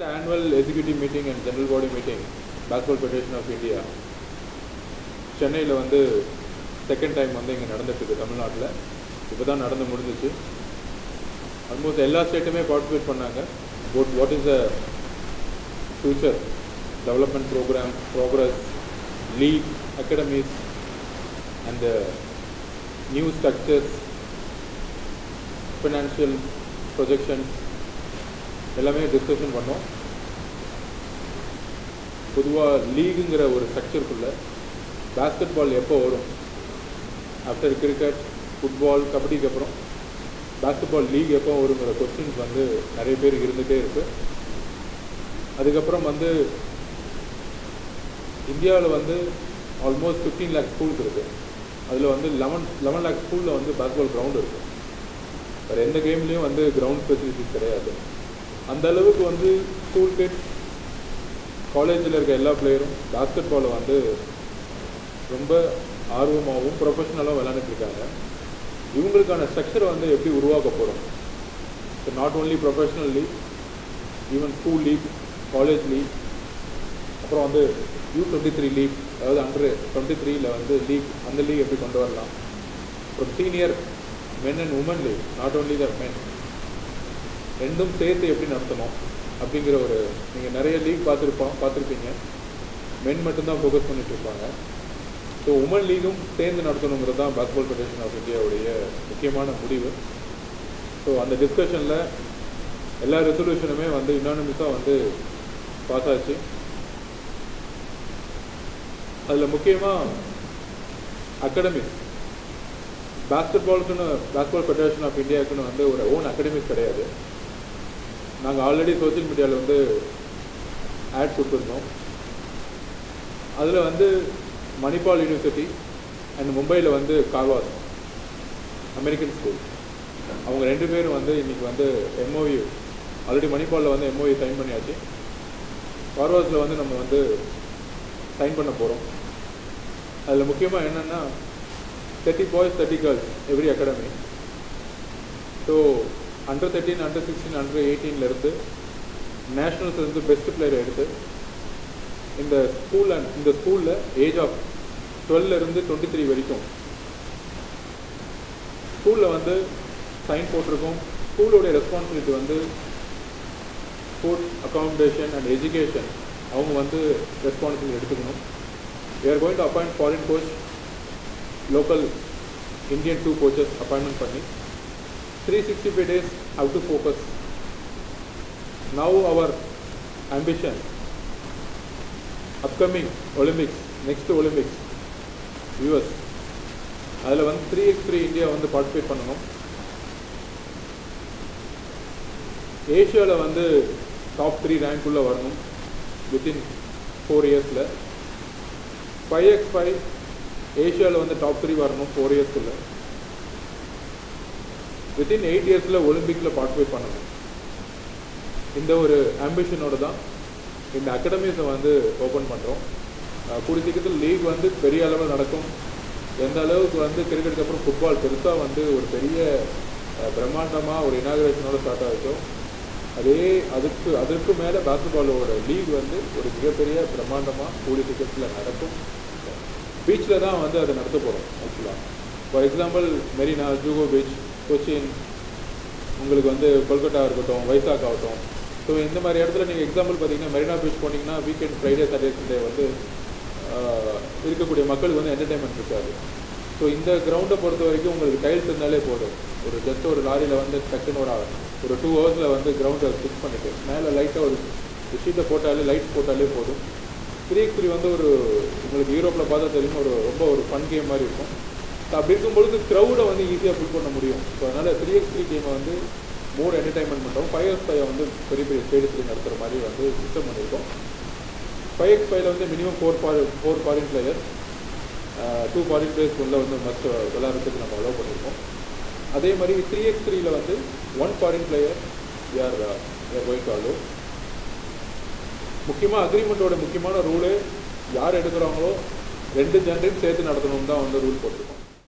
the annual executive meeting and general body meeting basketball federation of india சென்னையில் வந்து second time வந்து இங்கே நடந்துட்டுருக்கு தமிழ்நாட்டில் இப்போ தான் நடந்து முடிஞ்சிச்சு ஆல்மோஸ்ட் எல்லா ஸ்டேட்டுமே பார்ட்டிசிபேட் பண்ணாங்க what what is the future development program progress league academies and new structures financial projections எல்லாமே டிஸ்கஷன் பண்ணோம் பொதுவாக லீகுங்கிற ஒரு ஸ்ட்ரக்சருக்குள்ளே பேஸ்கெட் பால் எப்போ வரும் ஆஃப்டர் கிரிக்கெட் ஃபுட்பால் கபடிக்கு அப்புறம் பேஸ்கெட் பால் லீக் எப்போ வருங்கிற கொஸ்டின்ஸ் வந்து நிறைய பேர் இருந்துகிட்டே இருக்கு அதுக்கப்புறம் வந்து இந்தியாவில் வந்து ஆல்மோஸ்ட் ஃபிஃப்டீன் லேக் ஸ்கூல்ஸ் இருக்குது அதில் வந்து லெவன் லெவன் லேக் ஸ்கூலில் வந்து பேஸ்பால் கிரவுண்ட் இருக்குது வேறு எந்த கேம்லேயும் வந்து கிரவுண்ட் ஃபெசிலிட்டிஸ் கிடையாது அந்த அளவுக்கு வந்து ஸ்கூல் கிட்ஸ் காலேஜில் இருக்க எல்லா பிளேயரும் பாஸ்கெட் பாலை வந்து ரொம்ப ஆர்வமாகவும் ப்ரொஃபஷ்னலாகவும் விளையாண்டுட்டு இருக்காங்க இவங்களுக்கான ஸ்ட்ரக்சரை வந்து எப்படி உருவாக்க போகிறோம் so not only professional league even school league college league அப்புறம் வந்து யூ டுவெண்ட்டி த்ரீ லீக் அதாவது அண்டர் டுவெண்ட்டி த்ரீல வந்து லீக் அந்த லீக் எப்படி கொண்டு வரலாம் அப்புறம் senior men and women league not only the men ரெண்டும் சேர்த்து எப்படி நடத்தணும் அப்படிங்கிற ஒரு நீங்கள் நிறைய லீக் பார்த்துருப்போம் பார்த்துருப்பீங்க மென் மட்டும்தான் ஃபோக்கஸ் பண்ணிட்டு இருப்பாங்க ஸோ உமன் லீகும் சேர்ந்து நடத்தணுங்கிறது தான் பாஸ்பால் ஃபெடரேஷன் ஆஃப் இந்தியாவுடைய முக்கியமான முடிவு ஸோ அந்த டிஸ்கஷனில் எல்லா ரெசல்யூஷனுமே வந்து யுனானிமஸாக வந்து பாஸ் ஆச்சு அதில் முக்கியமாக அகாடமிக்ஸ் பாஸ்கெட் பாலுக்குன்னு பாஸ்கெட்பால் ஃபெடரேஷன் ஆஃப் இந்தியாவுக்குன்னு வந்து ஒரு ஓன் அகாடமிக்ஸ் கிடையாது நாங்கள் ஆல்ரெடி சோஷியல் மீடியாவில் வந்து ஆட் கொடுத்துருந்தோம் அதில் வந்து மணிப்பால் யூனிவர்சிட்டி அண்ட் மும்பையில் வந்து கார்வாஸ் அமெரிக்கன் ஸ்கூல் அவங்க ரெண்டு பேரும் வந்து இன்றைக்கி வந்து எம்ஓவி ஆல்ரெடி மணிப்பாலில் வந்து எம்ஓவி சைன் பண்ணியாச்சு கார்வாஸில் வந்து நம்ம வந்து சைன் பண்ண போகிறோம் அதில் முக்கியமாக என்னென்னா thirty boys thirty girls every academy so under thirteen under sixteen under எயிட்டீன்லேருந்து நேஷ்னல்ஸ் வந்து பெஸ்ட் பிளேயர் எடுத்து இந்த ஸ்கூல் அண்ட் இந்த ஸ்கூலில் ஏஜ் ஆஃப் டுவெல்லேருந்து டுவெண்ட்டி த்ரீ வரைக்கும் ஸ்கூலில் வந்து சைன் போட்டிருக்கோம் ஸ்கூலோடைய ரெஸ்பான்சிபிலிட்டி வந்து ஃபுட் அக்காமடேஷன் அண்ட் எஜுகேஷன் அவங்க வந்து ரெஸ்பான்சிபிலிட்டி எடுத்துக்கணும் we are going to appoint foreign coach local indian two coaches appointment பண்ணி 365 days have to focus now our ambition upcoming olympics next olympics us அதில் வந்து three x three India வந்து participate பண்ணணும் ஏஷியாவில் வந்து டாப் த்ரீ ரேங்க்குள்ளே வரணும் within four இயர்ஸில் ஃபைவ் எக்ஸ் ஃபைவ் ஏஷியாவில் வந்து டாப் த்ரீ வரணும் ஃபோர் இயர்ஸ்க்குள்ள வித்தின் எயிட் இயர்ஸில் ஒலிம்பிக்கில் பார்ட்டிசிபேட் பண்ணணும் இந்த ஒரு ஆம்பிஷனோட தான் இந்த அகாடமிஸை வந்து ஓப்பன் பண்ணுறோம் கூடிய சீக்கிரத்தில் லீக் வந்து பெரிய அளவில் நடக்கும் எந்த அளவுக்கு வந்து கிரிக்கெட்டுக்கு அப்புறம் ஃபுட்பால் பெருசாக வந்து ஒரு பெரிய பிரம்மாண்டமாக ஒரு இனாகிரேஷனோட ஸ்டார்ட் ஆகிச்சோ அதே அதுக்கு அதற்கு மேலே பாஸ்கெட்பாலோட லீக் வந்து ஒரு மிகப்பெரிய பிரம்மாண்டமாக கூடிய சீக்கிரத்தில் நடக்கும் பீச்சில் தான் வந்து அதை நடத்த போகிறோம் ஆக்சுவலாக for example Marina Juhu beach Cochin உங்களுக்கு வந்து கொல்கட்டா இருக்கட்டும் வைசாக் ஆகட்டும் ஸோ இந்த மாதிரி இடத்துல நீங்கள் எக்ஸாம்பிள் பார்த்தீங்கன்னா மெரினா பீச் போனீங்கன்னா வீக்கெண்ட் ஃப்ரைடே சாட்டர்டே சண்டே வந்து இருக்கக்கூடிய மக்களுக்கு வந்து என்டர்டைன்மெண்ட் இருக்காது ஸோ இந்த கிரவுண்டை பொறுத்த வரைக்கும் உங்களுக்கு டைல்ஸ் இருந்தாலே போதும் ஒரு ஜஸ்ட் ஒரு லாரியில் வந்து டக்குன்னு ஒரு ஒரு டூ ஹவர்ஸில் வந்து கிரவுண்டை ஃபிக்ஸ் பண்ணிட்டு மேலே லைட்டாக ஒரு ஷீட்டை போட்டாலே லைட் போட்டாலே போதும் த்ரீ த்ரீ வந்து ஒரு உங்களுக்கு யூரோப்பில் பார்த்தா தெரியும் ஒரு ரொம்ப ஒரு ஃபன் கேம் மாதிரி இருக்கும் ஸோ அப்படி இருக்கும்பொழுது க்ரௌடை வந்து ஈஸியாக ஃபுல் பண்ண முடியும் ஸோ அதனால் த்ரீ எக்ஸ் த்ரீ கேமை வந்து மோர் என்டர்டைன்மெண்ட் பண்ணுறோம் ஃபைவ் எக்ஸ் ஃபைவ் வந்து பெரிய பெரிய ஸ்டேடியத்தில் நடத்துகிற மாதிரி வந்து சிஸ்டம் பண்ணியிருக்கோம் ஃபைவ் எக்ஸ் ஃபைவ்ல வந்து minimum four for four foreign player two foreign players உள்ள வந்து மஸ்ட் விளாட்றதுக்கு நம்ம அலோவ் பண்ணியிருக்கோம் அதே மாதிரி த்ரீ எக்ஸ் த்ரீல வந்து ஒன் ஃபாரின் பிளேயர் யார் யார் கோயிங் டு அலோவ் முக்கியமாக அக்ரிமெண்ட்டோட முக்கியமான ரூலு யார் எடுக்கிறாங்களோ ரெண்டு ஜென்ரையும் சேர்த்து நடத்தணும் தான் வந்து ரூல் போட்டிருக்கோம்